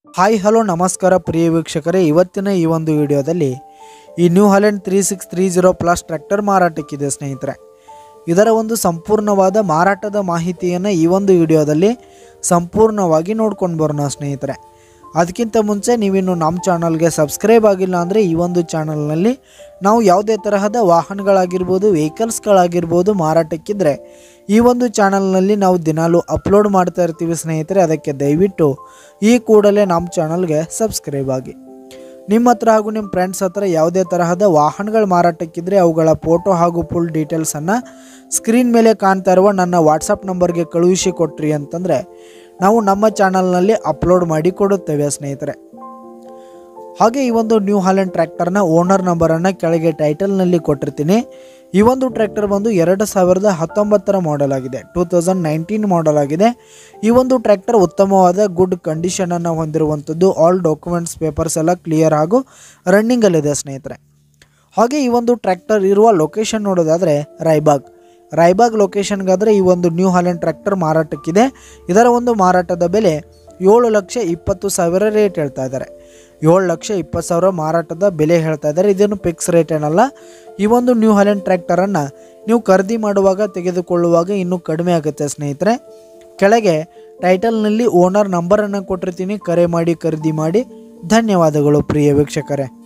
hi hello ನಮಸ್ಕಾರ ಪ್ರಿಯ ವೀಕ್ಷಕರೇ ಇವತ್ತಿನ ಈ ಒಂದು ವಿಡಿಯೋದಲ್ಲಿ ಈ new Holland three six three zero plus tractor ಮಾರಾಟಕ್ಕಿದೆ ಸ್ನೇಹಿತರೆ ಇದರ ಒಂದು ಸಂಪೂರ್ಣವಾದ ಮಾರಾಟದ ಮಾಹಿತಿಯನ್ನು ಈ ಒಂದು ವಿಡಿಯೋದಲ್ಲಿ ಸಂಪೂರ್ಣವಾಗಿ ನೋಡ್ಕೊಂಡು ಬರೋಣ ಸ್ನೇಹಿತರೆ ಅದಕ್ಕಿಂತ ಮುಂಚೆ ನೀವಿನ್ನು ನಮ್ಮ ಚಾನಲ್ಗೆ ಸಬ್ಸ್ಕ್ರೈಬ್ ಆಗಿಲ್ಲ ಅಂದರೆ ಈ ಒಂದು ಚಾನಲ್ನಲ್ಲಿ ನಾವು ಯಾವುದೇ ತರಹದ ವಾಹನಗಳಾಗಿರ್ಬೋದು ವೆಹಿಕಲ್ಸ್ಗಳಾಗಿರ್ಬೋದು ಮಾರಾಟಕ್ಕಿದ್ರೆ ಈ ಒಂದು ಚಾನಲ್ನಲ್ಲಿ ನಾವು ದಿನಾಲೂ ಅಪ್ಲೋಡ್ ಮಾಡ್ತಾ ಇರ್ತೀವಿ ಸ್ನೇಹಿತರೆ ಅದಕ್ಕೆ ದಯವಿಟ್ಟು ಈ ಕೂಡಲೇ ನಮ್ಮ ಚಾನಲ್ಗೆ ಸಬ್ಸ್ಕ್ರೈಬ್ ಆಗಿ ನಿಮ್ಮ ಹತ್ರ ಹಾಗೂ ನಿಮ್ಮ ಫ್ರೆಂಡ್ಸ್ ಹತ್ರ ಯಾವುದೇ ತರಹದ ವಾಹನಗಳು ಮಾರಾಟಕ್ಕಿದ್ರೆ ಅವುಗಳ ಫೋಟೋ ಹಾಗೂ ಫುಲ್ ಡೀಟೇಲ್ಸನ್ನು ಸ್ಕ್ರೀನ್ ಮೇಲೆ ಕಾಣ್ತಾ ಇರುವ ನನ್ನ ವಾಟ್ಸಪ್ ನಂಬರ್ಗೆ ಕಳುಹಿಸಿ ಕೊಟ್ರಿ ಅಂತಂದರೆ ನಾವು ನಮ್ಮ ಚಾನಲ್ನಲ್ಲಿ ಅಪ್ಲೋಡ್ ಮಾಡಿ ಕೊಡುತ್ತೇವೆ ಸ್ನೇಹಿತರೆ ಹಾಗೆ ಈ ಒಂದು ನ್ಯೂ ಹಾಲೆಂಡ್ ಟ್ರ್ಯಾಕ್ಟರ್ನ ಓನರ್ ನಂಬರನ್ನು ಕೆಳಗೆ ಟೈಟಲ್ನಲ್ಲಿ ಕೊಟ್ಟಿರ್ತೀನಿ ಈ ಒಂದು ಟ್ರ್ಯಾಕ್ಟರ್ ಬಂದು ಎರಡು ಸಾವಿರದ ಹತ್ತೊಂಬತ್ತರ ಮಾಡೆಲ್ ಆಗಿದೆ ಟೂ ತೌಸಂಡ್ ನೈನ್ಟೀನ್ ಮಾಡೆಲ್ ಆಗಿದೆ ಈ ಒಂದು ಟ್ರ್ಯಾಕ್ಟರ್ ಉತ್ತಮವಾದ ಗುಡ್ ಕಂಡೀಷನನ್ನು ಹೊಂದಿರುವಂಥದ್ದು ಆಲ್ ಡಾಕ್ಯುಮೆಂಟ್ಸ್ ಪೇಪರ್ಸ್ ಎಲ್ಲ ಕ್ಲಿಯರ್ ಹಾಗೂ ರನ್ನಿಂಗಲ್ಲಿದೆ ಸ್ನೇಹಿತರೆ ಹಾಗೆ ಈ ಒಂದು ಟ್ರ್ಯಾಕ್ಟರ್ ಇರುವ ಲೊಕೇಶನ್ ನೋಡೋದಾದರೆ ರಾಯ್ಬಾಗ್ ರಾಯ್ಬಾಗ್ ಲೊಕೇಶನ್ಗಾದರೆ ಈ ಒಂದು ನ್ಯೂ ಹಾಲೆಂಡ್ ಟ್ರ್ಯಾಕ್ಟರ್ ಮಾರಾಟಕ್ಕಿದೆ ಇದರ ಒಂದು ಮಾರಾಟದ ಬೆಲೆ ಏಳು ಲಕ್ಷ ಇಪ್ಪತ್ತು ಸಾವಿರ ರೇಟ್ ಹೇಳ್ತಾ ಇದ್ದಾರೆ ಏಳು ಲಕ್ಷ ಇಪ್ಪತ್ತು ಸಾವಿರ ಮಾರಾಟದ ಬೆಲೆ ಹೇಳ್ತಾ ಇದ್ದಾರೆ ಇದೇನು ಫಿಕ್ಸ್ ರೇಟ್ ಏನಲ್ಲ ಈ ಒಂದು ನ್ಯೂ ಹಾಲೆಂಡ್ ಟ್ರ್ಯಾಕ್ಟರನ್ನು ನೀವು ಖರೀದಿ ಮಾಡುವಾಗ ತೆಗೆದುಕೊಳ್ಳುವಾಗ ಇನ್ನೂ ಕಡಿಮೆ ಆಗುತ್ತೆ ಸ್ನೇಹಿತರೆ ಕೆಳಗೆ ಟೈಟಲ್ನಲ್ಲಿ ಓನರ್ ನಂಬರನ್ನು ಕೊಟ್ಟಿರ್ತೀನಿ ಕರೆ ಮಾಡಿ ಖರೀದಿ ಮಾಡಿ ಧನ್ಯವಾದಗಳು ಪ್ರಿಯ ವೀಕ್ಷಕರೇ